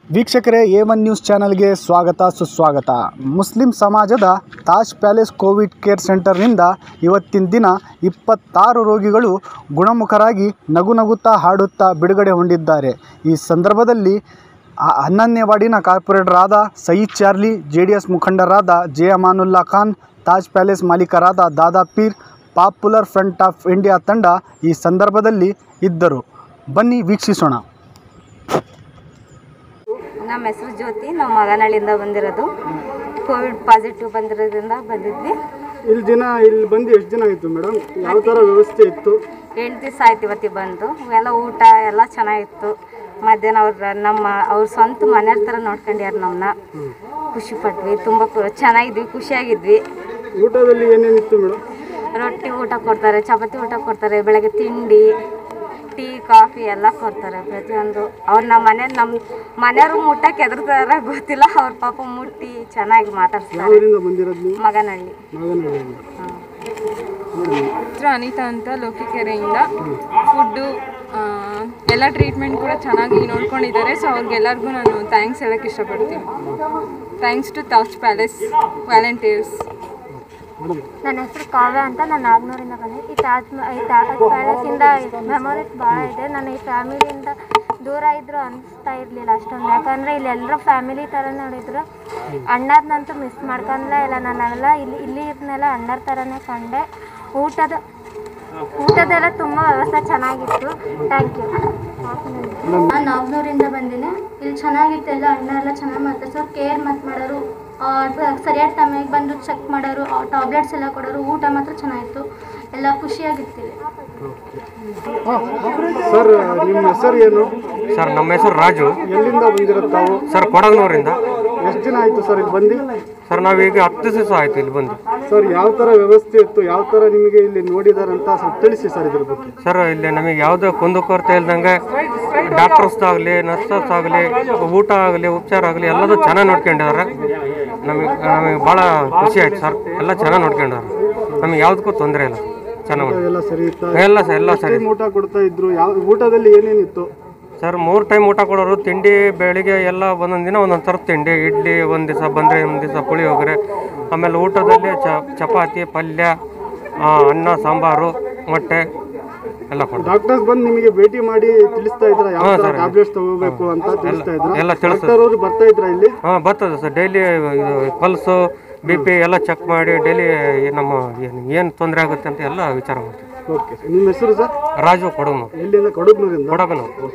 ವೀಕ್ಷಕರೇ A one news ಚಾನಲ್ಗೆ ಸ್ವಾಗತ ಸುಸ್ವಾಗತ ಮುಸ್ಲಿಂ ಸಮಾಜದ ತಾಜ್ ಪ್ಯಾಲೇಸ್ ಕೋವಿಡ್ ಕೇರ್ ಸೆಂಟರ್ನಿಂದ ಇವತ್ತಿನ ದಿನ ಇಪ್ಪತ್ತಾರು ರೋಗಿಗಳು ಗುಣಮುಖರಾಗಿ ನಗು ನಗುತ್ತಾ ಹಾಡುತ್ತಾ ಬಿಡುಗಡೆ ಹೊಂದಿದ್ದಾರೆ ಈ ಸಂದರ್ಭದಲ್ಲಿ ಆ ಹನ್ನೊಂದನೇ ವಾರ್ಡಿನ ಕಾರ್ಪೊರೇಟರ್ ಆದ Sayeed Charlie J D S ಮುಖಂಡರಾದ ಜೆ ಅಮಾನುಲ್ಲಾ ಖಾನ್ ತಾಜ್ ಪ್ಯಾಲೇಸ್ ಮಾಲೀಕರಾದ Dada Peer Popular Front of India ತಂಡ ಈ ಸಂದರ್ಭದಲ್ಲಿ ಇದ್ದರು ಬನ್ನಿ ವೀಕ್ಷಿಸೋಣ ನಮ್ಮ ಹೆಸರು ಜ್ಯೋತಿ ನಾವು ಮಗನಹಳ್ಳಿಯಿಂದ ಬಂದಿರೋದು ಕೋವಿಡ್ ಪಾಸಿಟಿವ್ ಬಂದಿರೋದ್ರಿಂದ ಬಂದಿದ್ವಿ ಇಲ್ಲಿ ದಿನ ಇಲ್ಲಿ ಬಂದು ಎಷ್ಟು ದಿನ ಆಯಿತು ಮೇಡಮ್ ಯಾವ ಥರ ವ್ಯವಸ್ಥೆ ಇತ್ತು ಎಂಟು ದಿವಸ ಆಯ್ತು ಇವತ್ತಿಗೆ ಬಂದು ಎಲ್ಲ ಊಟ ಎಲ್ಲ ಚೆನ್ನಾಗಿತ್ತು ಮಧ್ಯಾಹ್ನ ಅವ್ರ ನಮ್ಮ ಅವ್ರ ಸ್ವಂತ ಮನೆಯವ್ರ ಥರ ನೋಡ್ಕೊಂಡ್ಯಾರ ನಮ್ಮನ್ನ ಖುಷಿ ಪಟ್ವಿ ತುಂಬ ಕು- ಚೆನ್ನಾಗಿದ್ವಿ ಖುಷಿಯಾಗಿದ್ವಿ ಊಟದಲ್ಲಿ ಏನೇನಿತ್ತು ಮೇಡಮ್ ರೊಟ್ಟಿ ಊಟ ಕೊಡ್ತಾರೆ ಚಪಾತಿ ಊಟ ಕೊಡ್ತಾರೆ ಬೆಳಗ್ಗೆ ತಿಂಡಿ ಟೀ ಕಾಫಿ ಎಲ್ಲ ಕೊಡ್ತಾರೆ ಪ್ರತಿಯೊಂದು ಅವ್ರು ನಮ್ಮ ಮನೆ ನಮ್ಮ ಮನೆಯವ್ರು ಮುಟ್ಟಕ್ಕೆ ಎದುರ್ತಾರೆ ಗೊತ್ತಿಲ್ಲ ಅವ್ರ ಪಾಪ ಮುಟ್ಟಿ ಚೆನ್ನಾಗಿ ಮಾತಾಡ್ತಾರೆ ಯಾವರಿಂದ ಬಂದಿರೋದು ನೀವು ಮಗನಹಳ್ಳಿ ನಾಗನಹಳ್ಳಿಯಿಂದ ಹೆಸರು ಅನಿತಾ ಅಂತ ಲೋಕಿಕೆರೆಯಿಂದ ಫುಡ್ಡು ಎಲ್ಲ ಟ್ರೀಟ್ಮೆಂಟ್ ಕೂಡ ಚೆನ್ನಾಗಿ ನೋಡ್ಕೊಂಡಿದ್ದಾರೆ ಸೊ ಅವ್ರಿಗೆಲ್ಲರಿಗೂ ನಾನು ಥ್ಯಾಂಕ್ಸ್ ಹೇಳೋಕ್ಕೆ ಇಷ್ಟಪಡ್ತೀನಿ thanks to Taj palace volunteers ನನ್ನ ಹೆಸರು ಕಾವ್ಯ ಅಂತ ನಾನು ನಾಗ್ನೂರಿಂದ ಬಂದೆ ಈ ತಾಜ್ ಮ- ಈ ತಾಜ್ ಪ್ಯಾಲೇಸಿಂದ ಮೆಮೊರೀಸ್ ಭಾಳ ಇದೆ ನಾನು ಈ ಫ್ಯಾಮಿಲಿಯಿಂದ ದೂರ ಇದ್ರು ಅನಿಸ್ತಾ ಇರಲಿಲ್ಲ ಅಷ್ಟೊಂದು ಯಾಕಂದರೆ ಇಲ್ಲಿ ಎಲ್ಲರೂ ಫ್ಯಾಮಿಲಿ ಥರ ನೋಡಿದ್ರು ಅಣ್ಣರ್ನಂತೂ ಮಿಸ್ ಮಾಡ್ಕೊಂಡ್ಲೇ ಇಲ್ಲ ನಾನೆಲ್ಲ ಇಲ್ಲಿ ಇಲ್ಲಿ ಇದ್ನೆಲ್ಲ ಅಣ್ಣರ ಥರನೇ ಕಂಡೆ ಊಟದ ಊಟದೆಲ್ಲ ತುಂಬ ವ್ಯವಸ್ಥೆ ಚೆನ್ನಾಗಿತ್ತು ಥ್ಯಾಂಕ್ ಯು ನಾನು ನಾಗ್ನೂರಿಂದ ಬಂದಿನಿ ಇಲ್ಲಿ ಚೆನ್ನಾಗಿತ್ತು ಎಲ್ಲ ಅಣ್ಣ ಎಲ್ಲ ಚೆನ್ನಾಗಿ ಮಾತಾಡ್ಸೋರು ಕೇರ್ ಮತ್ತು ಮಾಡೋರು ಆ, ಸರಿಯಾದ ಟೈಮಿಗೆ ಬಂದು ಚೆಕ್ ಮಾಡೋರು ಟಾಬ್ಲೆಟ್ಸ್ ಎಲ್ಲ ಕೊಡೋರು ಊಟ ಮಾತ್ರ ಚೆನ್ನಾಗಿತ್ತು ಎಲ್ಲ ಖುಷಿಯಾಗಿರ್ತೀವಿ ಸರ್ ನಿಮ್ಮ ಹೆಸರು ಏನು ಸರ್ ನಮ್ಮ ಹೆಸರು ರಾಜು ಎಲ್ಲಿಂದ ಬಂದಿರೋದು ತಾವು ಸರ್ ಕೊಡಗ್ನೂರಿಂದ ಎಷ್ಟು ದಿನ ಆಯಿತು ಸರ್ ಇಲ್ಲಿ ಬಂದು ಸರ್ ನಾವೀಗ ಹತ್ತು ದಿವಸ ಆಯ್ತು ಇಲ್ಲಿ ಬಂದು ಸರ್ ಯಾವ ಥರ ವ್ಯವಸ್ಥೆ ಇತ್ತು ಯಾವ ಥರ ನಿಮಗೆ ಇಲ್ಲಿ ನೋಡಿದಾರೆ ಅಂತ ಸ್ವಲ್ಪ ತಿಳಿಸಿ ಸರ್ ಇದ್ರ ಬಗ್ಗೆ ಸರ್ ಇಲ್ಲಿ ನಮಗೆ ಯಾವುದೇ ಕುಂದುಕೊರತೆ ಇಲ್ದಂಗೆ ಡಾಕ್ಟರ್ಸ್ ಆಗಲಿ ನರ್ಸಸ್ ಆಗಲಿ ಊಟ ಆಗಲಿ ಉಪಚಾರ ಆಗಲಿ ಎಲ್ಲದೂ ಚೆನ್ನಾಗಿ ನೋಡ್ಕೊಂಡಿದ್ದಾರೆ ನಮಗೆ ನಮಗೆ ಭಾಳ ಖುಷಿ ಆಯ್ತು ಸರ್ ಎಲ್ಲ ಚೆನ್ನಾಗಿ ನೋಡ್ಕೊಂಡಿದ್ದಾರೆ ನಮಗೆ ಯಾವುದಕ್ಕೂ ತೊಂದರೆ ಇಲ್ಲ ಚೆನ್ನಾಗಿ ಎಲ್ಲ ಸರಿ ಇತ್ತು ಎಲ್ಲ ಸರ್ ಎಲ್ಲ ಸರಿ ಊಟ ಕೊಡ್ತಾ ಇದ್ರು ಯಾವ ಊಟದಲ್ಲಿ ಏನೇನಿತ್ತು ಸರ್ ಮೂರು ಟೈಮ್ ಊಟ ಕೊಡೋರು ತಿಂಡಿ ಬೆಳಿಗ್ಗೆ ಎಲ್ಲ ಒಂದೊಂದು ದಿನ ಒಂದೊಂದು ಥರದ ತಿಂಡಿ ಇಡ್ಲಿ ಒಂದು ದಿವಸ ಬಂದರೆ ಒಂದು ದಿವಸ ಪುಳಿಯೋಗರೆ ಆಮೇಲೆ ಊಟದಲ್ಲಿ ಚ ಚಪಾತಿ ಪಲ್ಯ ಆ, ಅನ್ನ ಸಾಂಬಾರು ಮೊಟ್ಟೆ ಎಲ್ಲ ಕೊಡ್ತಾರೆ ಡಾಕ್ಟರ್ಸ್ ಬಂದು ನಿಮಗೆ ಭೇಟಿ ಮಾಡಿ ತಿಳಿಸ್ತಾ ಇದ್ರ ಯಾವ ಹಾ, ಥರ ಸರ್. ಟ್ಯಾಬ್ಲೆಟ್ಸ್ ತಗೋಬೇಕು ಅಂತ ತಿಳಿಸ್ತಾ ಇದ್ರ ಎಲ್ಲ ತಿಳಿಸ್ತದೆ. ಡಾಕ್ಟರ್ ಅವರು ಬರ್ತಾ ಇದ್ರ ಇಲ್ಲಿ ಹಾಂ ಬರ್ತದೆ sir daily pulse B P ಎಲ್ಲ ಚೆಕ್ ಮಾಡಿ ಡೈಲಿ ನಮ್ಮ ಏನು ಏನು ತೊಂದರೆ ಆಗುತ್ತೆ ಅಂತ ಎಲ್ಲ ವಿಚಾರ ಮಾಡ್ತೀವಿ ಓಕೆ ನಿಮ್ಮ ಹೆಸರು ಸರ್ ರಾಜು ಕೊಡಗನೂರು ಎಲ್ಲಿಂದ ಕೊಡಗ್ನೂರಿಂದ ಕೊಡಗನೂರು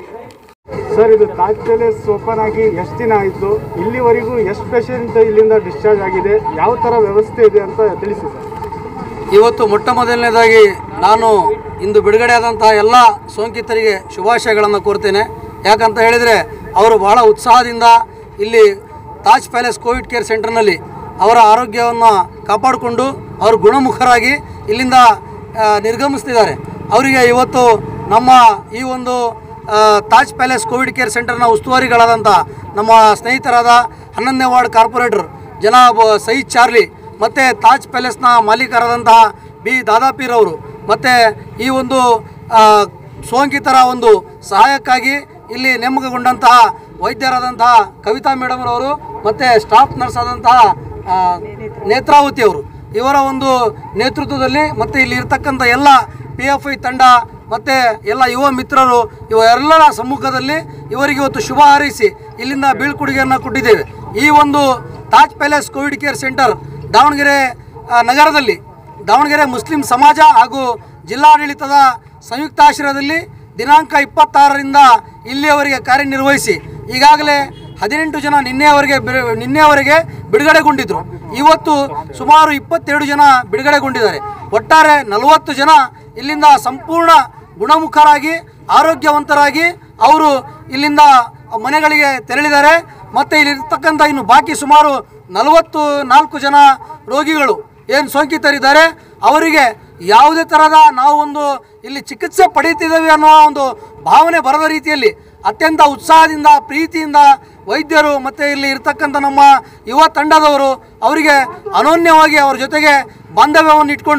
ಸರ್ ಇದು ತಾಜ್ ಪ್ಯಾಲೇಸ್ ಓಪನ್ ಆಗಿ ಎಷ್ಟು ದಿನ ಆಯಿತು ಇಲ್ಲಿವರೆಗೂ ಎಷ್ಟು ಪೇಷಂಟ್ ಇಲ್ಲಿಂದ ಡಿಸ್ಚಾರ್ಜ್ ಆಗಿದೆ ಯಾವ ಥರ ವ್ಯವಸ್ಥೆ ಇದೆ ಅಂತ ತಿಳಿಸಿ ಸರ್ ಇವತ್ತು ಮೊಟ್ಟ ಮೊದಲನೇದಾಗಿ ನಾನು ಇಂದು ಬಿಡುಗಡೆಯಾದಂತಹ ಎಲ್ಲ ಸೋಂಕಿತರಿಗೆ ಶುಭಾಶಯಗಳನ್ನು ಕೋರ್ತೇನೆ ಯಾಕಂತ ಹೇಳಿದರೆ ಅವರು ಬಹಳ ಉತ್ಸಾಹದಿಂದ ಇಲ್ಲಿ ತಾಜ್ ಪ್ಯಾಲೇಸ್ ಕೋವಿಡ್ ಕೇರ್ ಸೆಂಟರ್ನಲ್ಲಿ ಅವರ ಆರೋಗ್ಯವನ್ನು ಕಾಪಾಡಿಕೊಂಡು ಅವರು ಗುಣಮುಖರಾಗಿ ಇಲ್ಲಿಂದ ಆ, ನಿರ್ಗಮಿಸ್ತಿದ್ದಾರೆ ಅವರಿಗೆ ಇವತ್ತು ನಮ್ಮ ಈ ಒಂದು ಆ, ತಾಜ್ ಪ್ಯಾಲೇಸ್ ಕೋವಿಡ್ ಕೇರ್ ಸೆಂಟರ್ನ ಉಸ್ತುವಾರಿಗಳಾದಂಥ ನಮ್ಮ ಸ್ನೇಹಿತರಾದ ಹನ್ನೊಂದನೇ ವಾರ್ಡ್ ಕಾರ್ಪೊರೇಟರ್ ಜನಾಬ್ ಸಯೀದ್ ಚಾರ್ಲಿ ಮತ್ತು ತಾಜ್ ಪ್ಯಾಲೇಸ್ನ ಮಾಲೀಕರಾದಂತಹ ಬಿ ದಾದಾಪೀರ್ ಅವರು ಮತ್ತು ಈ ಒಂದು ಆ, ಸೋಂಕಿತರ ಒಂದು ಸಹಾಯಕ್ಕಾಗಿ ಇಲ್ಲಿ ನೇಮಕಗೊಂಡಂತಹ ವೈದ್ಯರಾದಂತಹ ಕವಿತಾ ಮೇಡಮ್ರವರು ಮತ್ತು ಸ್ಟಾಫ್ ನರ್ಸ್ ಆದಂತಹ ಆ, ನೇತ್ರಾವತಿ ಅವರು ಇವರ ಒಂದು ನೇತೃತ್ವದಲ್ಲಿ ಮತ್ತು ಇಲ್ಲಿ ಇರ್ತಕ್ಕಂಥ ಎಲ್ಲ ಪಿ ಎಫ್ ಐ ತಂಡ ಮತ್ತು ಎಲ್ಲ ಯುವ ಮಿತ್ರರು ಇವರೆಲ್ಲರ ಸಮ್ಮುಖದಲ್ಲಿ ಇವರಿಗೆ ಇವತ್ತು ಶುಭ ಹಾರೈಸಿ ಇಲ್ಲಿಂದ ಬೀಳ್ಕೊಡುಗೆಯನ್ನು ಕೊಟ್ಟಿದ್ದೇವೆ ಈ ಒಂದು Taj palace covid care centre Davanagere ಆ, ನಗರದಲ್ಲಿ ದಾವಣಗೆರೆ ಮುಸ್ಲಿಂ ಸಮಾಜ ಹಾಗೂ ಜಿಲ್ಲಾಡಳಿತದ ಸಂಯುಕ್ತಾಶ್ರಯದಲ್ಲಿ ದಿನಾಂಕ ಇಪ್ಪತ್ತಾರರಿಂದ ಇಲ್ಲಿಯವರೆಗೆ ಕಾರ್ಯನಿರ್ವಹಿಸಿ ಈಗಾಗಲೇ ಹದಿನೆಂಟು ಜನ ನಿನ್ನೆಯವರೆಗೆ ಬಿಡು- ನಿನ್ನೆಯವರೆಗೆ ಬಿಡುಗಡೆಗೊಂಡಿದ್ರು ಇವತ್ತು ಸುಮಾರು ಇಪ್ಪತ್ತೆರಡು ಜನ ಬಿಡುಗಡೆಗೊಂಡಿದ್ದಾರೆ ಒಟ್ಟಾರೆ ನಲವತ್ತು ಜನ ಇಲ್ಲಿಂದ ಸಂಪೂರ್ಣ ಗುಣಮುಖರಾಗಿ ಆರೋಗ್ಯವಂತರಾಗಿ ಅವರು ಇಲ್ಲಿಂದ ಮನೆಗಳಿಗೆ ತೆರಳಿದ್ದಾರೆ ಮತ್ತು ಇಲ್ಲಿರ್ತಕ್ಕಂಥ ಇನ್ನು ಬಾಕಿ ಸುಮಾರು ನಲವತ್ತು ನಾಲ್ಕು ಜನ ರೋಗಿಗಳು ಏನು ಸೋಂಕಿತರಿದ್ದಾರೆ ಅವರಿಗೆ ಯಾವುದೇ ಥರದ ನಾವು ಒಂದು ಇಲ್ಲಿ ಚಿಕಿತ್ಸೆ ಪಡೀತಿದ್ದೇವೆ ಅನ್ನೋ ಒಂದು ಭಾವನೆ ಬರದ ರೀತಿಯಲ್ಲಿ ಅತ್ಯಂತ ಉತ್ಸಾಹದಿಂದ ಪ್ರೀತಿಯಿಂದ ವೈದ್ಯರು ಮತ್ತು ಇಲ್ಲಿ ಇರ್ತಕ್ಕಂಥ ನಮ್ಮ ಯುವ ತಂಡದವರು ಅವರಿಗೆ ಅನೋನ್ಯವಾಗಿ ಅವ್ರ ಜೊತೆಗೆ ಬಾಂಧವ್ಯವನ್ನು ಇಟ್ಕೊಂಡು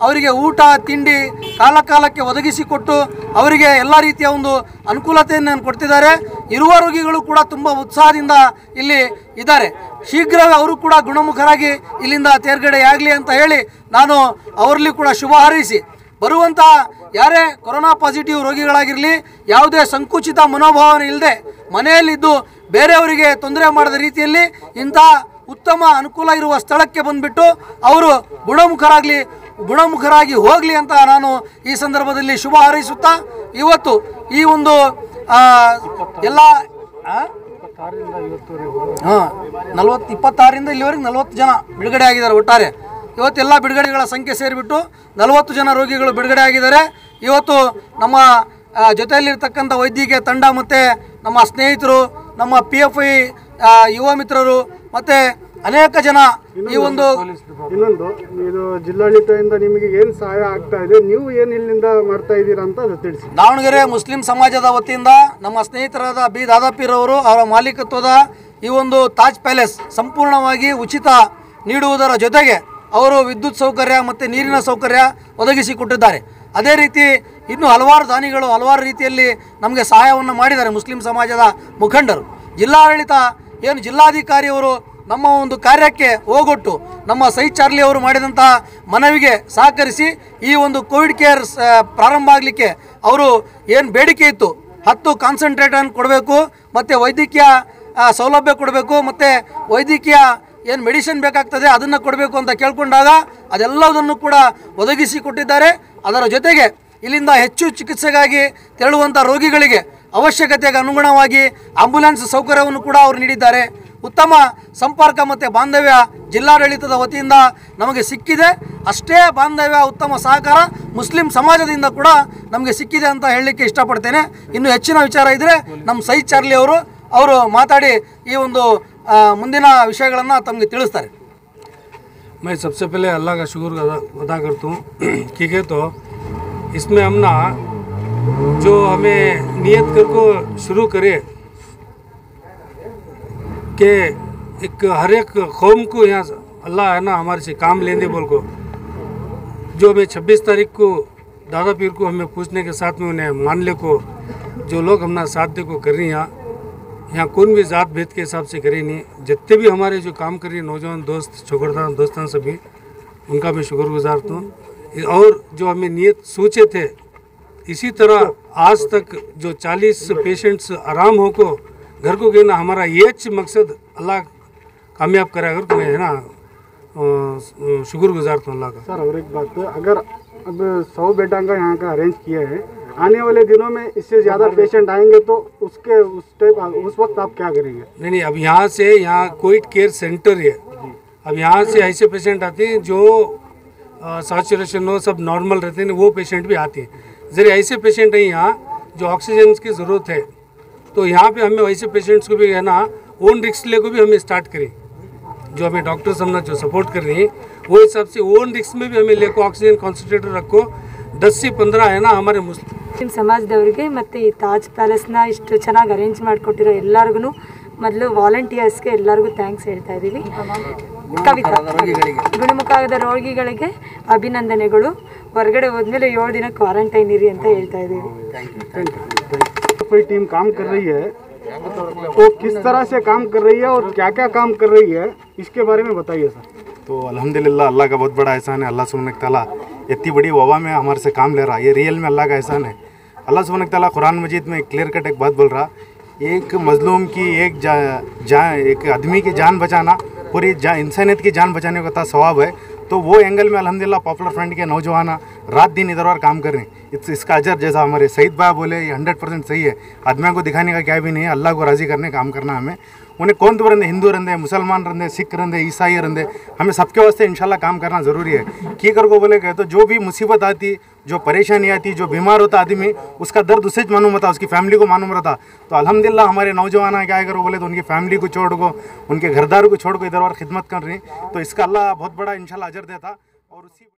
ಅವರಿಗೆ ಊಟ ತಿಂಡಿ ಕಾಲ ಕಾಲಕ್ಕೆ ಒದಗಿಸಿಕೊಟ್ಟು ಅವರಿಗೆ ಎಲ್ಲ ರೀತಿಯ ಒಂದು ಅನುಕೂಲತೆಯನ್ನು ಕೊಡ್ತಿದ್ದಾರೆ ಇರುವ ರೋಗಿಗಳು ಕೂಡ ತುಂಬ ಉತ್ಸಾಹದಿಂದ ಇಲ್ಲಿ ಇದ್ದಾರೆ ಶೀಘ್ರವೇ ಅವರು ಕೂಡ ಗುಣಮುಖರಾಗಿ ಇಲ್ಲಿಂದ ತೇರ್ಗಡೆಯಾಗಲಿ ಅಂತ ಹೇಳಿ ನಾನು ಅವರಲ್ಲಿ ಕೂಡ ಶುಭ ಹಾರೈಸಿ ಬರುವಂಥ ಯಾರೇ ಕೊರೋನಾ ಪಾಸಿಟಿವ್ ರೋಗಿಗಳಾಗಿರಲಿ ಯಾವುದೇ ಸಂಕುಚಿತ ಮನೋಭಾವನೆ ಇಲ್ಲದೆ ಮನೆಯಲ್ಲಿದ್ದು ಬೇರೆಯವರಿಗೆ ತೊಂದರೆ ಮಾಡದ ರೀತಿಯಲ್ಲಿ ಇಂಥ ಉತ್ತಮ ಅನುಕೂಲ ಇರುವ ಸ್ಥಳಕ್ಕೆ ಬಂದುಬಿಟ್ಟು ಅವರು ಗುಣಮುಖರಾಗಲಿ ಗುಣಮುಖರಾಗಿ ಹೋಗಲಿ ಅಂತ ನಾನು ಈ ಸಂದರ್ಭದಲ್ಲಿ ಶುಭ ಹಾರೈಸುತ್ತಾ ಇವತ್ತು ಈ ಒಂದು ಆ, ಎಲ್ಲ ಆ? ಹಾಂ ನಲ್ವತ್ತು ಇಪ್ಪತ್ತಾರರಿಂದ ಇಲ್ಲಿವರೆಗೆ ನಲವತ್ತು ಜನ ಬಿಡುಗಡೆ ಆಗಿದ್ದಾರೆ ಒಟ್ಟಾರೆ ಇವತ್ತೆಲ್ಲ ಬಿಡುಗಡೆಗಳ ಸಂಖ್ಯೆ ಸೇರಿಬಿಟ್ಟು ನಲವತ್ತು ಜನ ರೋಗಿಗಳು ಬಿಡುಗಡೆ ಆಗಿದ್ದಾರೆ ಇವತ್ತು ನಮ್ಮ ಆ, ಜೊತೆಯಲ್ಲಿರ್ತಕ್ಕಂಥ ವೈದ್ಯಕೀಯ ತಂಡ ಮತ್ತು ನಮ್ಮ ಸ್ನೇಹಿತರು ನಮ್ಮ ಪಿ ಎಫ್ ಐ ಯುವ ಮಿತ್ರರು ಮತ್ತು ಅನೇಕ ಜನ ಈ ಒಂದು ಇನ್ನೊಂದು ಇದು ಜಿಲ್ಲಾಡಳಿತದಿಂದ ನಿಮಗೆ ಏನು ಸಹಾಯ ಆಗ್ತಾ ಇದೆ ನೀವು ಏನು ಇಲ್ಲಿಂದ ಮಾಡ್ತಾ ಇದ್ದೀರಾ ಅಂತ ಅದು ತಿಳಿಸಿ ದಾವಣಗೆರೆ ಮುಸ್ಲಿಂ ಸಮಾಜದ ವತಿಯಿಂದ ನಮ್ಮ ಸ್ನೇಹಿತರಾದ ಬಿ ದಾದಾಪೀರವರು ಅವರ ಮಾಲೀಕತ್ವದ ಈ ಒಂದು ತಾಜ್ ಪ್ಯಾಲೇಸ್ ಸಂಪೂರ್ಣವಾಗಿ ಉಚಿತ ನೀಡುವುದರ ಜೊತೆಗೆ ಅವರು ವಿದ್ಯುತ್ ಸೌಕರ್ಯ ಮತ್ತು ನೀರಿನ ಸೌಕರ್ಯ ಒದಗಿಸಿಕೊಟ್ಟಿದ್ದಾರೆ ಅದೇ ರೀತಿ ಇನ್ನು ಹಲವಾರು ದಾನಿಗಳು ಹಲವಾರು ರೀತಿಯಲ್ಲಿ ನಮಗೆ ಸಹಾಯವನ್ನು ಮಾಡಿದ್ದಾರೆ ಮುಸ್ಲಿಂ ಸಮಾಜದ ಮುಖಂಡರು ಜಿಲ್ಲಾಡಳಿತ ಏನು ಜಿಲ್ಲಾಧಿಕಾರಿಯವರು ನಮ್ಮ ಒಂದು ಕಾರ್ಯಕ್ಕೆ ಹೋಗೊಟ್ಟು ನಮ್ಮ ಸೈ ಚಾರ್ಲಿ ಅವರು ಮಾಡಿದಂಥ ಮನವಿಗೆ ಸಹಕರಿಸಿ ಈ ಒಂದು ಕೋವಿಡ್ ಕೇರ್ ಸ- ಪ್ರಾರಂಭ ಆಗಲಿಕ್ಕೆ ಅವರು ಏನು ಬೇಡಿಕೆ ಇತ್ತು ಹತ್ತು ಕಾನ್ಸಂಟ್ರೇಟನ್ನು ಕೊಡಬೇಕು ಮತ್ತು ವೈದ್ಯಕೀಯ ಆ, ಸೌಲಭ್ಯ ಕೊಡಬೇಕು ಮತ್ತು ವೈದ್ಯಕೀಯ ಏನು ಮೆಡಿಸಿನ್ ಬೇಕಾಗ್ತದೆ ಅದನ್ನು ಕೊಡಬೇಕು ಅಂತ ಕೇಳ್ಕೊಂಡಾಗ ಅದೆಲ್ಲದನ್ನು ಕೂಡ ಒದಗಿಸಿ ಕೊಟ್ಟಿದ್ದಾರೆ ಅದರ ಜೊತೆಗೆ ಇಲ್ಲಿಂದ ಹೆಚ್ಚು ಚಿಕಿತ್ಸೆಗಾಗಿ ತೆರಳುವಂಥ ರೋಗಿಗಳಿಗೆ ಅವಶ್ಯಕತೆಗೆ ಅನುಗುಣವಾಗಿ ಆಂಬ್ಯುಲೆನ್ಸ್ ಸೌಕರ್ಯವನ್ನು ಕೂಡ ಅವರು ನೀಡಿದ್ದಾರೆ ಉತ್ತಮ ಸಂಪರ್ಕ ಮತ್ತು ಬಾಂಧವ್ಯ ಜಿಲ್ಲಾಡಳಿತದ ವತಿಯಿಂದ ನಮಗೆ ಸಿಕ್ಕಿದೆ ಅಷ್ಟೇ ಬಾಂಧವ್ಯ ಉತ್ತಮ ಸಹಕಾರ ಮುಸ್ಲಿಂ ಸಮಾಜದಿಂದ ಕೂಡ ನಮಗೆ ಸಿಕ್ಕಿದೆ ಅಂತ ಹೇಳಲಿಕ್ಕೆ ಇಷ್ಟಪಡ್ತೇನೆ ಇನ್ನು ಹೆಚ್ಚಿನ ವಿಚಾರ ಇದ್ದರೆ ನಮ್ಮ ಸೈ ಚಾರ್ಲಿ ಅವರು ಅವರು ಮಾತಾಡಿ ಈ ಒಂದು ಆ, ಮುಂದಿನ ವಿಷಯಗಳನ್ನು ತಮಗೆ ತಿಳಿಸ್ತಾರೆ मैं सबसे पहले अल्लाह का शुक्र अदा अदा करता हूँ ठीक है तो इसमें हम ना जो हमें नियत कर को शुरू करे कि एक हर एक कौम को यहाँ अल्लाह है ना हमारे से काम लेने बोल को जो हमें 26 तारीख को दादा पीर को हमें पूछने के साथ में उन्हें मान ले को जो लोग हमना साथ दे को कर रही हैं यहाँ यहाँ कौन भी जात भेद के हिसाब से करे नहीं जितने भी हमारे जो काम कर रही है नौजवान दोस्त छोकरदान दोस्तान सभी उनका मैं शुक्रगुजार हूँ और जो हमें नियत सोचे थे इसी तरह आज तक जो 40 पेशेंट्स आराम हो को घर को गए ना हमारा ये मकसद अल्लाह कामयाब करा अगर मैं है ना अ, शुक्रगुजार हूँ अल्लाह का सर और एक बात अगर अब सौ बेटा का यहाँ का अरेंज किया है आने वाले दिनों में इससे ज़्यादा पेशेंट आएंगे तो उसके उस टाइप उस वक्त आप क्या करेंगे नहीं नहीं अब यहाँ से यहाँ कोविड केयर सेंटर है अब यहाँ से ऐसे पेशेंट आते हैं जो सैचुरेशन हो सब नॉर्मल रहते हैं वो पेशेंट भी आते हैं जरा ऐसे पेशेंट हैं यहाँ जो ऑक्सीजन की ज़रूरत है तो यहाँ पे हमें वैसे पेशेंट्स को भी है ना ओन रिस्क ले को भी हमें स्टार्ट करें जो हमें डॉक्टर्स हमने जो सपोर्ट कर रहे हैं वो हिसाब से ओन रिस्क में भी हमें लेको ऑक्सीजन कॉन्सेंट्रेटर रखो दस से पंद्रह है ना हमारे मुस्लिम ಮುಸ್ಲಿಂ ಸಮಾಜದವರಿಗೆ ಮತ್ತು ಈ ತಾಜ್ ಪ್ಯಾಲೇಸ್ನ ಇಷ್ಟು ಚೆನ್ನಾಗಿ ಅರೇಂಜ್ ಮಾಡಿಕೊಟ್ಟಿರೋ ಎಲ್ಲರಿಗೂ ಮೊದಲು ವಾಲಂಟಿಯರ್ಸ್ಗೆ ಎಲ್ಲರಿಗೂ ಥ್ಯಾಂಕ್ಸ್ ಹೇಳ್ತಾ ಇದ್ದೀವಿ ಕವಿತಾ ಗುಣಮುಖ ಆಗದ ರೋಗಿಗಳಿಗೆ ಅಭಿನಂದನೆಗಳು ಹೊರಗಡೆ ಹೋದ್ಮೇಲೆ ಏಳು ದಿನ ಕ್ವಾರಂಟೈನ್ ಇರಿ ಅಂತ ಹೇಳ್ತಾ ಇದ್ದೀವಿ कोई टीम काम कर रही है तो किस तरह से काम कर रही है और क्या क्या काम कर रही है इसके बारे में बताइए सर तो अल्हम्दुलिल्लाह अल्लाह का बहुत बड़ा एहसान है अल्लाह सुबन ताला इतनी बड़ी वबा में हमारे से काम ले रहा है ये रियल में अल्लाह का एहसान है अल्लाह सुबन ताला कुरान मजीद में क्लियर कट एक बात बोल रहा एक मजलूम की एक जा, जा एक आदमी की जान बचाना पूरी जा इंसानियत की जान बचाने का सवाब है तो वो एंगल में अल्हम्दुलिल्लाह पॉपुलर फ्रंट के नौजवान रात दिन इधर और काम कर रहे हैं इस, इसका अजर जैसा हमारे सईद भाई बोले ये हंड्रेड परसेंट सही है आदमियों को दिखाने का क्या भी नहीं है अल्लाह को राज़ी करने काम करना हमें उन्हें कौन तो रंदे हिंदू रंदे मुसलमान रंदे सिख रंदे ईसाई रंदे हमें सबके वास्ते इंशाल्लाह काम करना ज़रूरी है की कर को बोले गए तो जो भी मुसीबत आती जो परेशानी आती जो बीमार होता आदमी उसका दर्द उससे ज मालूम होता उसकी फैमिली को मालूम रहता तो अल्हम्दुलिल्लाह हमारे नौजवान क्या करो बोले तो उनकी फैमिली को छोड़ को उनके घरदार को छोड़ को इधर और खिदमत कर रही तो इसका अल्लाह बहुत बड़ा इंशाल्लाह अजर देता और उसी